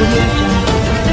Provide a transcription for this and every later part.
audio jungle.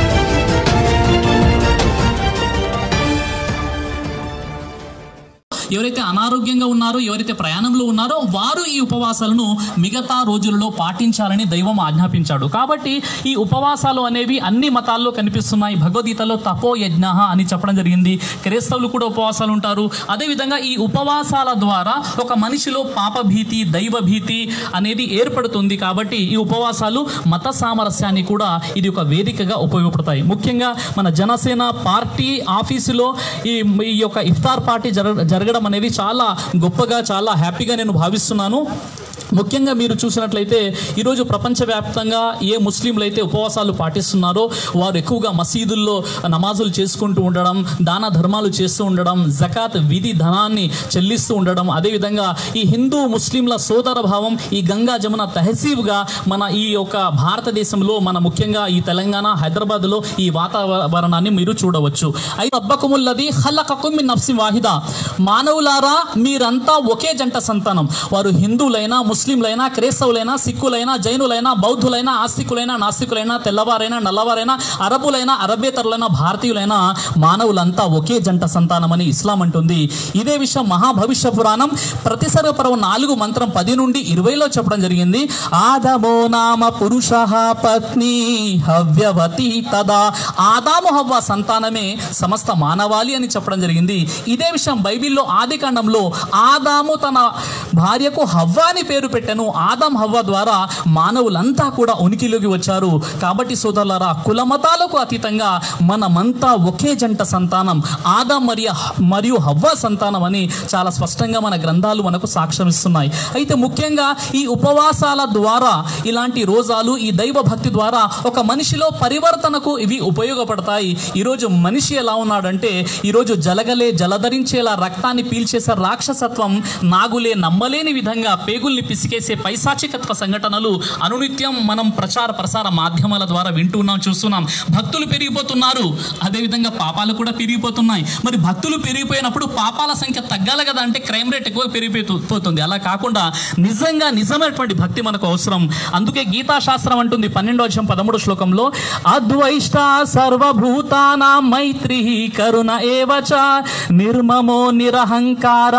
ఎవరైతే అనారోగ్యంగా ఉన్నారో ఎవరైతే ప్రయాణంలో ఉన్నారో వారు ఈ ఉపవాసాలను మిగతా రోజులలో పాటించాలని దైవం ఆజ్ఞాపించాడు కాబట్టి ఈ ఉపవాసాలు అనేవి అన్ని మతాల్లో కనిపిస్తున్నాయి భగవద్గీతలో తపో యజ్ఞ అని చెప్పడం జరిగింది క్రైస్తవులు కూడా ఉపవాసాలు ఉంటారు అదేవిధంగా ఈ ఉపవాసాల ద్వారా ఒక మనిషిలో పాపభీతి దైవ భీతి అనేది ఏర్పడుతుంది కాబట్టి ఈ ఉపవాసాలు మత సామరస్యాన్ని కూడా ఇది ఒక వేదికగా ఉపయోగపడతాయి ముఖ్యంగా మన జనసేన పార్టీ ఆఫీసులో ఈ ఈ యొక్క ఇఫ్తార్ పార్టీ జరగ జరగడం అనేది చాలా గొప్పగా చాలా హ్యాపీగా నేను భావిస్తున్నాను ముఖ్యంగా మీరు చూసినట్లయితే ఈరోజు ప్రపంచవ్యాప్తంగా ఏ ముస్లింలు అయితే ఉపవాసాలు పాటిస్తున్నారో వారు ఎక్కువగా మసీదుల్లో నమాజులు చేసుకుంటూ ఉండడం దాన ధర్మాలు చేస్తూ ఉండడం జకాత్ విధి ధనాన్ని చెల్లిస్తూ ఉండడం అదేవిధంగా ఈ హిందూ ముస్లింల సోదర భావం ఈ గంగా జమున తహసీబ్గా మన ఈ యొక్క భారతదేశంలో మన ముఖ్యంగా ఈ తెలంగాణ హైదరాబాద్లో ఈ వాతావరణాన్ని మీరు చూడవచ్చు అయితే అబ్బకుముల్లది హల్లకకుం మిన్ నఫ్సి వాహిదా మానవులారా మీరంతా ఒకే జంట సంతానం వారు హిందువులైనా ముస్లింలైనా క్రైస్తవులైనా సిక్కులైనా జైనులైనా బౌద్ధులైనా ఆస్తికులైనా నాస్తికులైనా తెల్లవారైనా నల్లవారైనా అరబులైనా అరబేతరులైనా భారతీయులైనా మానవులంతా ఒకే జంట సంతానమని ఇస్లాం అంటుంది ఇదే విషయం మహాభవిష్య పురాణం ప్రతిసర్గ పర్వం నాలుగు మంత్రం పది నుండి ఇరవైలో చెప్పడం జరిగింది ఆదమో నామ పురుష పత్ని హవ్యవతి తదా ఆదాము హవ్వ సంతానమే సమస్త మానవాళి అని చెప్పడం జరిగింది ఇదే విషయం బైబిల్లో ఆది కాండంలో ఆదాము తన భార్యకు హవ్వ అని పేరు పెట్టాను ఆదాం హవ్వ ద్వారా మానవులంతా కూడా ఉనికిలోకి వచ్చారు కాబట్టి సోదరులారా కులమతాలకు అతీతంగా మనమంతా ఒకే జంట సంతానం ఆదాం మరియు మరియు హవ్వ సంతానం అని చాలా స్పష్టంగా మన గ్రంథాలు మనకు సాక్ష్యం ఇస్తున్నాయి అయితే ముఖ్యంగా ఈ ఉపవాసాల ద్వారా ఇలాంటి రోజాలు ఈ దైవ భక్తి ద్వారా ఒక మనిషిలో పరివర్తనకు ఇవి ఉపయోగపడతాయి ఈరోజు మనిషి ఎలా ఉన్నాడంటే ఈరోజు జలగలే జలధరించేలా రక్తాన్ని పీల్చేసే రాక్షసత్వం నాగులే నమ్మలేని విధంగా పేగుల్ని పిసికేసే పైశాచికత్వ సంఘటనలు అనునిత్యం మనం ప్రచార ప్రసార మాధ్యమాల ద్వారా వింటున్నాం చూస్తున్నాం భక్తులు పెరిగిపోతున్నారు అదేవిధంగా పాపాలు కూడా పెరిగిపోతున్నాయి మరి భక్తులు పెరిగిపోయినప్పుడు పాపాల సంఖ్య తగ్గాలి కదా అంటే క్రైమ్ రేట్ ఎక్కువ పెరిగిపోతుంది అలా కాకుండా నిజంగా నిజమైనటువంటి భక్తి మనకు అవసరం అందుకే గీతా శాస్త్రం అంటుంది పన్నెండో అధ్యాయం పదమూడు శ్లోకంలో అద్వైష్ట సర్వభూతానా మైత్రి కరుణ ఏవచ నిర్మమో నిరహంకార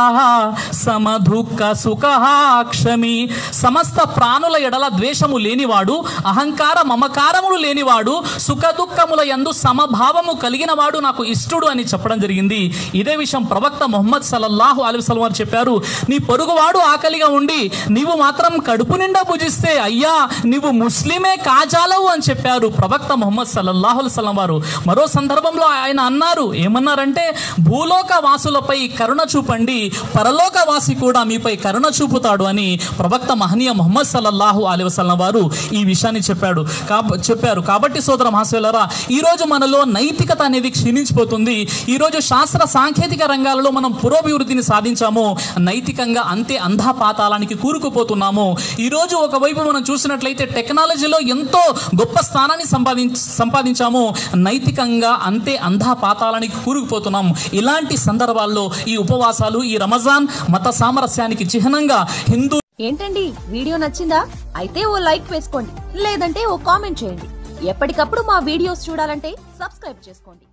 సమదుఃఖ సుఖ క్షమి సమస్త ప్రాణుల ఎడల ద్వేషము లేనివాడు అహంకార మమకారములు లేనివాడు సుఖ దుఃఖముల యందు సమభావము కలిగిన వాడు నాకు ఇష్టడు అని చెప్పడం జరిగింది ఇదే విషయం ప్రవక్త మొహమ్మద్ సల్లల్లాహు అలైహి వసల్లం వారు చెప్పారు నీ పొరుగువాడు ఆకలిగా ఉండి నీవు మాత్రం కడుపు నిండా భుజిస్తే అయ్యా నీవు ముస్లిమే కాజాలవు అని చెప్పారు ప్రవక్త మొహమ్మద్ సల్లల్లాహు అలైహి వసల్లం వారు మరో సందర్భంలో ఆయన అన్నారు ఏమన్నారంటే భూలోక వాసులపై కరుణ చూపండి పరలోక వాసి కూడా మీపై కరుణ చూపుతాడు అని ప్రవక్త మహనీయ మొహమ్మద్ సల్లల్లాహు అలైహి వసల్లం వారు ఈ విషయాన్ని చెప్పాడు కాబ చెప్పారు కాబట్టి సోదర మహాశయులరా ఈ రోజు మనలో నైతికత అనేది క్షీణించిపోతుంది ఈ రోజు శాస్త్ర సాంకేతిక రంగాలలో మనం పురోభివృద్ధిని సాధించాము నైతికంగా అంతే అంధాపాతాళానికి కూరుకుపోతున్నాము ఈ రోజు ఒకవైపు మనం చూసినట్లయితే టెక్నాలజీలో ఎంతో గొప్ప స్థానాన్ని సంపాదించ సంపాదించాము నైతికంగా అంతే అంధాపాతాళానికి కూరుకుపోతున్నాం ఇలాంటి సందర్భాల్లో ఈ ఉపవాసాలు ఈ రమజాన్ మత సామరస్యానికి చిహ్నంగా హిందూ ఏంటండి వీడియో నచ్చిందా అయితే ఓ లైక్ వేసుకోండి లేదంటే ఓ కామెంట్ చేయండి ఎప్పటికప్పుడు మా వీడియోస్ చూడాలంటే సబ్స్క్రైబ్ చేసుకోండి